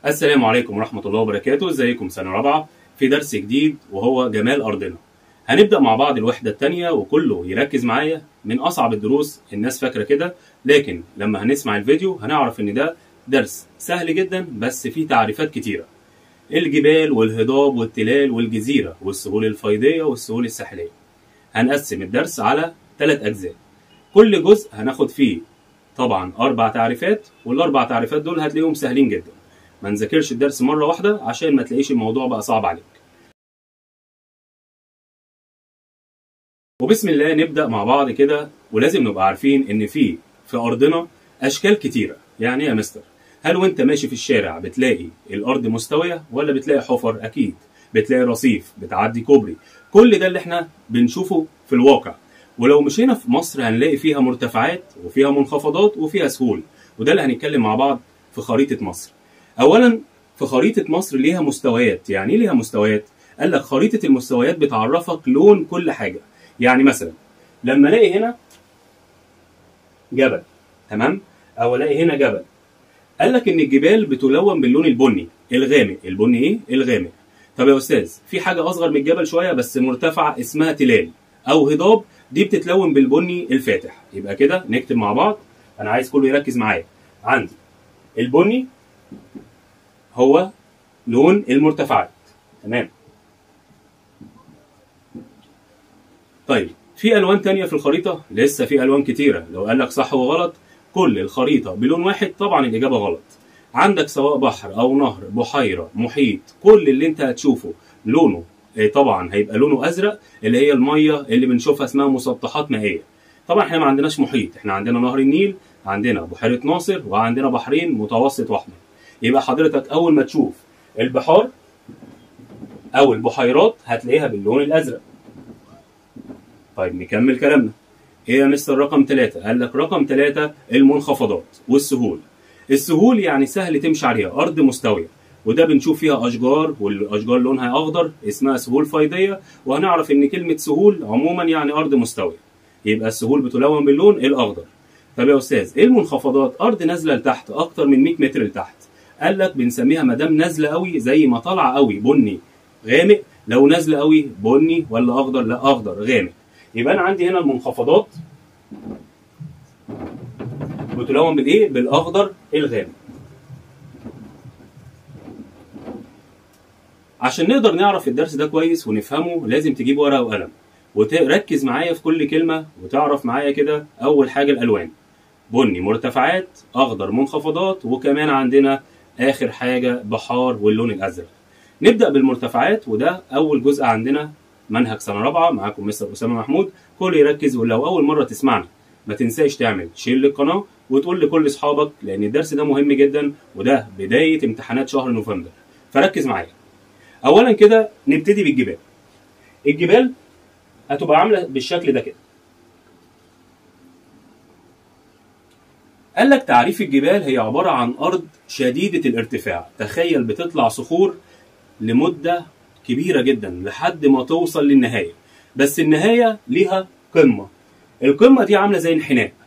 السلام عليكم ورحمة الله وبركاته ازيكم سنة رابعة في درس جديد وهو جمال أرضنا هنبدأ مع بعض الوحدة التانية وكله يركز معايا من أصعب الدروس الناس فاكرة كده لكن لما هنسمع الفيديو هنعرف إن ده درس سهل جدا بس فيه تعريفات كتيرة الجبال والهضاب والتلال والجزيرة والسهول الفيضية والسهول الساحلية هنقسم الدرس على ثلاث أجزاء كل جزء هناخد فيه طبعا أربع تعريفات والأربع تعريفات دول هتلاقيهم سهلين جدا ما نذاكرش الدرس مرة واحدة عشان ما تلاقيش الموضوع بقى صعب عليك وبسم الله نبدأ مع بعض كده ولازم نبقى عارفين إن في في أرضنا أشكال كتيرة يعني إيه يا مستر هل وانت ماشي في الشارع بتلاقي الأرض مستوية ولا بتلاقي حفر أكيد بتلاقي رصيف بتعدي كوبري كل ده اللي احنا بنشوفه في الواقع ولو مشينا في مصر هنلاقي فيها مرتفعات وفيها منخفضات وفيها سهول وده اللي هنتكلم مع بعض في خريطة مصر اولا في خريطه مصر ليها مستويات يعني ايه ليها مستويات قال لك خريطه المستويات بتعرفك لون كل حاجه يعني مثلا لما الاقي هنا جبل تمام او الاقي هنا جبل قال لك ان الجبال بتلون باللون البني الغامق البني ايه الغامق طب يا استاذ في حاجه اصغر من الجبل شويه بس مرتفعه اسمها تلال او هضاب دي بتتلون بالبني الفاتح يبقى كده نكتب مع بعض انا عايز كله يركز معايا عندي البني هو لون المرتفعات تمام طيب في الوان تانية في الخريطه لسه في الوان كتيره لو قال لك صح وغلط كل الخريطه بلون واحد طبعا الاجابه غلط عندك سواء بحر او نهر بحيره محيط كل اللي انت هتشوفه لونه طبعا هيبقى لونه ازرق اللي هي الميه اللي بنشوفها اسمها مسطحات مائيه طبعا احنا ما عندناش محيط احنا عندنا نهر النيل عندنا بحيره ناصر وعندنا بحرين متوسط واحمر يبقى حضرتك اول ما تشوف البحار او البحيرات هتلاقيها باللون الازرق طيب نكمل كلامنا ايه يا مستر رقم ثلاثة قال لك رقم ثلاثة المنخفضات والسهول السهول يعني سهل تمشي عليها ارض مستويه وده بنشوف فيها اشجار والاشجار لونها اخضر اسمها سهول فيضيه وهنعرف ان كلمه سهول عموما يعني ارض مستويه يبقى السهول بتلون باللون الاخضر طب يا استاذ ايه المنخفضات ارض نازله لتحت اكتر من 100 متر لتحت قال لك بنسميها ما دام نازله قوي زي ما طالعه قوي بني غامق لو نازله قوي بني ولا اخضر لا اخضر غامق يبقى انا عندي هنا المنخفضات بتلون بالايه بالاخضر الغامق عشان نقدر نعرف الدرس ده كويس ونفهمه لازم تجيب ورقه وقلم وتركز معايا في كل كلمه وتعرف معايا كده اول حاجه الالوان بني مرتفعات اخضر منخفضات وكمان عندنا اخر حاجه بحار واللون الازرق نبدا بالمرتفعات وده اول جزء عندنا منهج سنه رابعه معاكم مستر اسامه محمود كل يركز ولو اول مره تسمعنا ما تنساش تعمل شير للقناه وتقول لكل اصحابك لان الدرس ده مهم جدا وده بدايه امتحانات شهر نوفمبر فركز معايا اولا كده نبتدي بالجبال الجبال هتبقى عامله بالشكل ده كده قال لك تعريف الجبال هي عبارة عن أرض شديدة الارتفاع تخيل بتطلع صخور لمدة كبيرة جدا لحد ما توصل للنهاية بس النهاية ليها قمة القمة دي عاملة زي انحناء